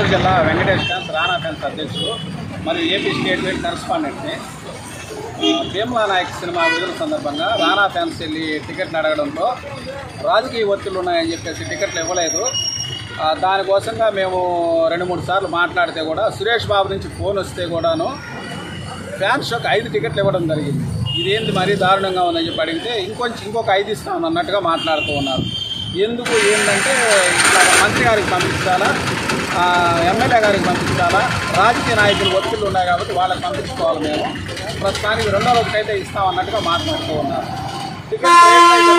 జిల్లా Venkatesh fans Rana fans అధ్యక్షుడు మరియు ఏపీ స్టేట్ వైడ్ కరస్పాండెంట్ని ఆ, భీమ్లా నాయక్ సినిమా విడుదల సందర్భంగా రాణా ఫ్యాన్స్ వెళ్ళి టికెట్లు అడగడంతో రాజకీయ ఒత్తిళ్ళు ఉన్నాయని చెప్పేసి టికెట్లు ఇవ్వలేదు ఆ, దానికోసంగా మేము రెండు మూడు సార్లు మాట్లాడితే కూడా సురేష్ బాబు నుంచి ఫోన్ వస్తే కూడాను ఫ్యాన్స్ షోకి ఐదు టికెట్లు ఇవ్వడం జరిగింది ఇదేంటి మరీ దారుణంగా ఉందని చెప్పి అడిగితే ఇంకొంచెం ఇంకొక ఐదు ఇస్తాం అన్నట్టుగా మాట్లాడుతూ ఉన్నారు ఎందుకు ఏంటంటే ఇట్లా మంత్రి గారికి పంపించాలా ఆ, ఎమ్మెల్యే గారికి పంపించాలా రాజకీయ నాయకులు ఒత్తిళ్ళు ఉన్నాయి కాబట్టి వాళ్ళకి పంపించుకోవాలి మేము ప్రస్తుతానికి రెండో రోజుకైతే ఇస్తాం అన్నట్టుగా మాట్లాడుతూ ఉన్నారు టికెట్ రేట్ అయితే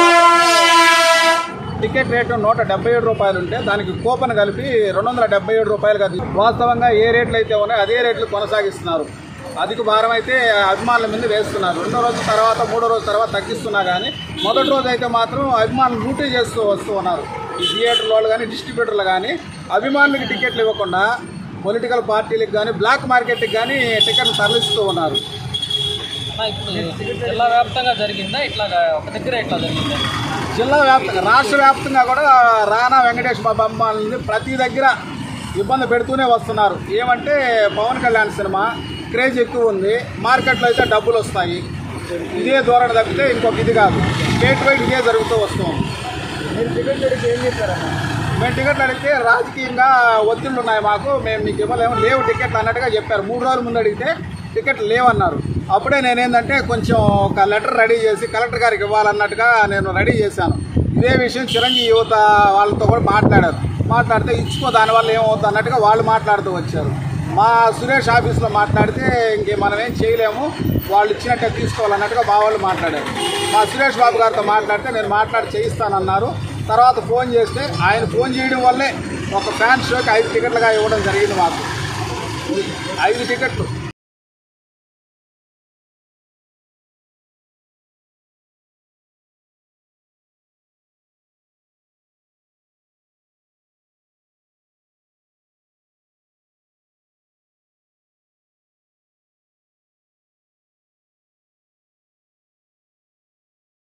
మాత్రం టికెట్ రేటు నూట డెబ్బై ఏడు రూపాయలు ఉంటే దానికి కూపన్ కలిపి రెండు వందల డెబ్బై ఏడు రూపాయలు కాదు వాస్తవంగా ఏ రేట్లు అయితే ఉన్నాయో అదే రేట్లు కొనసాగిస్తున్నారు అధిక భారం అయితే అభిమానుల మీద వేస్తున్నారు రెండో రోజు తర్వాత మూడో రోజు తర్వాత తగ్గిస్తున్నా కానీ మొదటి రోజు అయితే మాత్రం అభిమానులు లూటీ చేస్తూ వస్తూ ఉన్నారు ఈ థియేటర్ వాళ్ళు కానీ డిస్ట్రిబ్యూటర్లు కానీ అభిమానులకి టికెట్లు ఇవ్వకుండా పొలిటికల్ పార్టీలకు కానీ బ్లాక్ మార్కెట్కి కానీ టికెట్లు తరలిస్తూ ఉన్నారు అన్న, ఇప్పుడు జిల్లా వ్యాప్తంగా జరిగిందా ఇట్లా ఒక దగ్గర ఇట్లా జరిగిందా జిల్లా వ్యాప్తంగా రాష్ట్ర వ్యాప్తంగా కూడా రానా వెంకటేష్ బాబు అమ్మాలని ప్రతి దగ్గర ఇబ్బంది పెడుతూనే వస్తున్నారు ఏమంటే పవన్ కళ్యాణ్ సినిమా క్రేజ్ ఎక్కువ ఉంది మార్కెట్లో అయితే డబ్బులు వస్తాయి ఇదే ధోరణి తప్పితే ఇంకొక ఇది కాదు స్టేట్ వైడ్ ఇదే జరుగుతూ వస్తుంది మీరు టికెట్ అడిగితే ఏం చెప్పారన్న మేము టికెట్లు అడిగితే రాజకీయంగా ఒత్తిళ్ళు ఉన్నాయి మాకు మేము మీకు ఇవ్వలేము లేవు టికెట్లు అన్నట్టుగా చెప్పారు మూడు రోజుల ముందు అడిగితే టికెట్లు లేవన్నారు అప్పుడే నేనేందంటే కొంచెం ఒక లెటర్ రెడీ చేసి కలెక్టర్ గారికి ఇవ్వాలన్నట్టుగా నేను రెడీ చేశాను ఇదే విషయం చిరంజీవి యువత వాళ్ళతో కూడా మాట్లాడారు మాట్లాడితే ఇచ్చుకో దానివల్ల ఏమవుతుంది అన్నట్టుగా వాళ్ళు మాట్లాడుతూ వచ్చారు మా సురేష్ ఆఫీస్లో మాట్లాడితే ఇంకే మనం ఏం చేయలేము వాళ్ళు ఇచ్చినట్టే తీసుకోవాలన్నట్టుగా మా వాళ్ళు మాట్లాడారు మా సురేష్ బాబు గారితో మాట్లాడితే నేను మాట్లాడి చేయిస్తానన్నారు తర్వాత ఫోన్ చేస్తే ఆయన ఫోన్ చేయడం వల్లే ఒక ఫ్యాన్ షోకి ఐదు టికెట్లుగా ఇవ్వడం జరిగింది మాకు ఐదు టికెట్లు